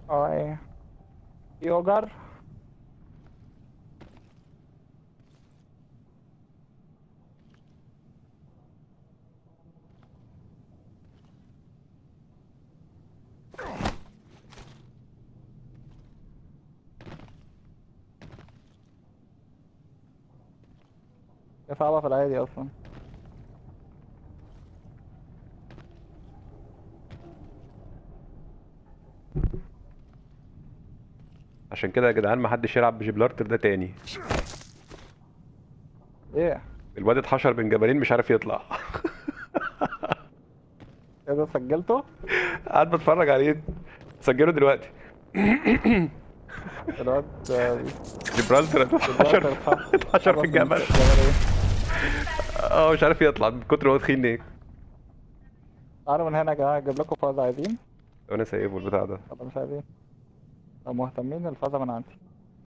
اه ايه يوجر هي صعبة في العادي أصلا عشان كده يا جدعان محدش يلعب بجبلارتر ده تاني ايه الواد اتحشر بين جبلين مش عارف يطلع ايه ده سجلته؟ قاعد بتفرج عليه سجله دلوقتي الواد آه، جبرالتر اتحشر اتحشر- اتحشر في الجبل إيه؟ اه مش عارف يطلع من كتر ما هو تخين ايه تعالوا من هنا يا جماعة اجيب لكم فازة عايزين وانا سايبه البتاع ده ولا مش عايزين؟ لو مهتمين الفازة من عندي